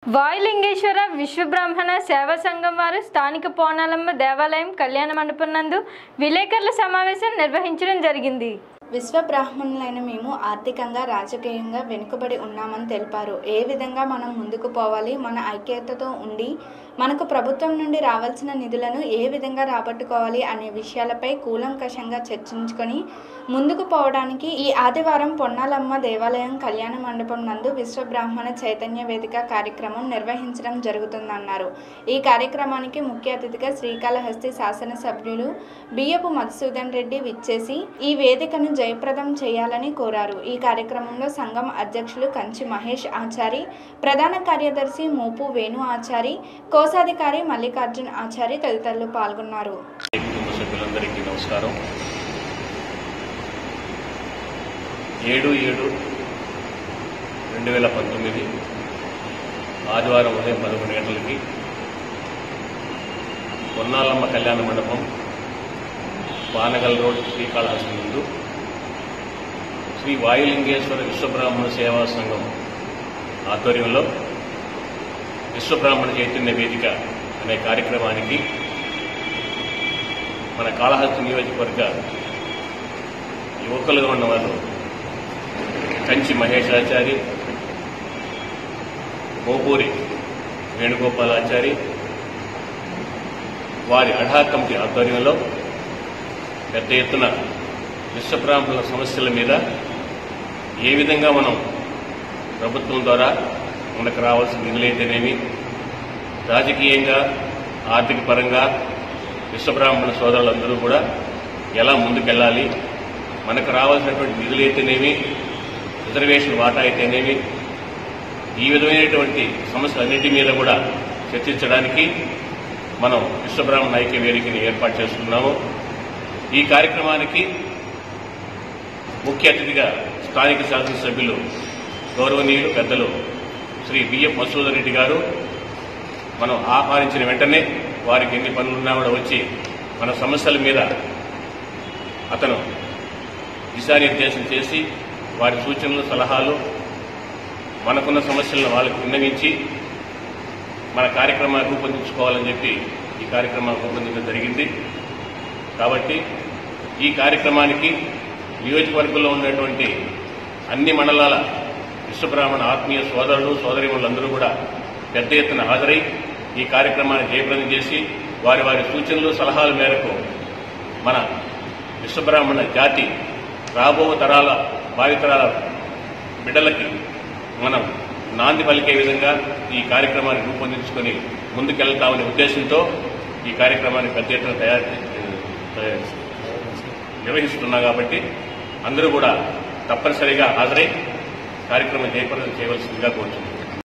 వాయులింగేశ్వర విశ్వబ్రాహ్మణ సేవా సంఘం వారు స్థానిక పోనాలమ్మ దేవాలయం కళ్యాణ మండపం నందు విలేకరుల సమావేశం నిర్వహించడం జరిగింది విశ్వ బ్రాహ్మణులైన మేము ఆర్థికంగా రాజకీయంగా వెనుకబడి ఉన్నామని తెలిపారు ఏ విధంగా మనం ముందుకు పోవాలి మన ఐక్యతతో ఉండి మనకు ప్రభుత్వం నుండి రావాల్సిన నిధులను ఏ విధంగా రాబట్టుకోవాలి అనే విషయాలపై కూలంకషంగా చర్చించుకొని ముందుకు పోవడానికి ఈ ఆదివారం పొన్నాలమ్మ దేవాలయం కళ్యాణ మండపం నందు విశ్వ బ్రాహ్మణ చైతన్య వేదిక కార్యక్రమం నిర్వహించడం జరుగుతుందన్నారు ఈ కార్యక్రమానికి ముఖ్య అతిథిగా శ్రీకాళహస్తి శాసనసభ్యులు బియ్యపు మధుసూదన్ రెడ్డి విచ్చేసి ఈ వేదికను జయప్రదం చేయాలని కోరారు ఈ కార్యక్రమంలో సంఘం అధ్యక్షులు కంచి మహేష్ ఆచారి ప్రధాన కార్యదర్శి మోపు వేణు ఆచారి కోశాధికారి మల్లికార్జున్ ఆచారి తదితరులు పాల్గొన్నారు కుటుంబ సభ్యులందరికీ నమస్కారం ఏడు ఏడు రెండు వేల పంతొమ్మిది ఆదివారం ఉదయం పదకొండు గంటలకి పొన్నాలమ్మ కళ్యాణ మండపం పానగల్ రోడ్ శ్రీకాళహస్తి ముందు శ్రీ వాయులింగేశ్వర విశ్వబ్రాహ్మణ సేవా సంఘం ఆధ్వర్యంలో విశ్వబ్రాహ్మణ చైతన్య వేదిక అనే కార్యక్రమానికి మన కాళహస్తి నియోజకవర్గ యువకులుగా ఉన్నవారు కంచి మహేశాచారి మోపూరి వేణుగోపాలాచారి వారి అఢా కమిటీ ఆధ్వర్యంలో పెద్ద ఎత్తున విశ్వబ్రాహ్మణుల సమస్యల మీద ఏ విధంగా మనం ప్రభుత్వం ద్వారా మనకు రావాల్సిన నిధులైతేనేమి రాజకీయంగా ఆర్థిక పరంగా విశ్వబ్రాహ్మణ సోదరులందరూ కూడా ఎలా ముందుకెళ్ళాలి మనకు రావాల్సినటువంటి నిధులైతేనేమి రిజర్వేషన్ వాటా అయితేనేమి ఈ విధమైనటువంటి సమస్యలన్నిటి మీద కూడా చర్చించడానికి మనం విశ్వబ్రాహ్మణ ఐక్య వేదికని ఏర్పాటు చేసుకున్నాము ఈ కార్యక్రమానికి ముఖ్య అతిథిగా స్థానిక శాసనసభ్యులు గౌరవనీయులు పెద్దలు శ్రీ బిఎం మసూదర్ రెడ్డి గారు మనం ఆహ్వానించిన వెంటనే వారికి ఎన్ని పనులున్నా కూడా వచ్చి మన సమస్యల మీద అతను దిశానిర్దేశం చేసి వారి సూచనలు సలహాలు మనకున్న సమస్యలను వాళ్ళకి విన్నవించి మన కార్యక్రమాన్ని రూపొందించుకోవాలని చెప్పి ఈ కార్యక్రమాన్ని రూపొందించడం జరిగింది కాబట్టి ఈ కార్యక్రమానికి నియోజకవర్గంలో ఉన్నటువంటి అన్ని మండలాల విశ్వబ్రాహ్మణ ఆత్మీయ సోదరులు సోదరిమణులందరూ కూడా పెద్ద ఎత్తున హాజరై ఈ కార్యక్రమాన్ని జయప్రదం చేసి వారి వారి సూచనలు సలహాల మేరకు మన విశ్వబ్రాహ్మణ జాతి రాబో తరాల భావితరాల బిడ్డలకి మనం నాంది పలికే విధంగా ఈ కార్యక్రమాన్ని రూపొందించుకొని ముందుకెళ్తామనే ఉద్దేశంతో ఈ కార్యక్రమాన్ని పెద్ద ఎత్తున తయారు తయారు నిర్వహిస్తున్నా కాబట్టి అందరూ కూడా తప్పనిసరిగా హాజరై కార్యక్రమం జయప్రదం చేయవలసిందిగా కోరుతున్నాను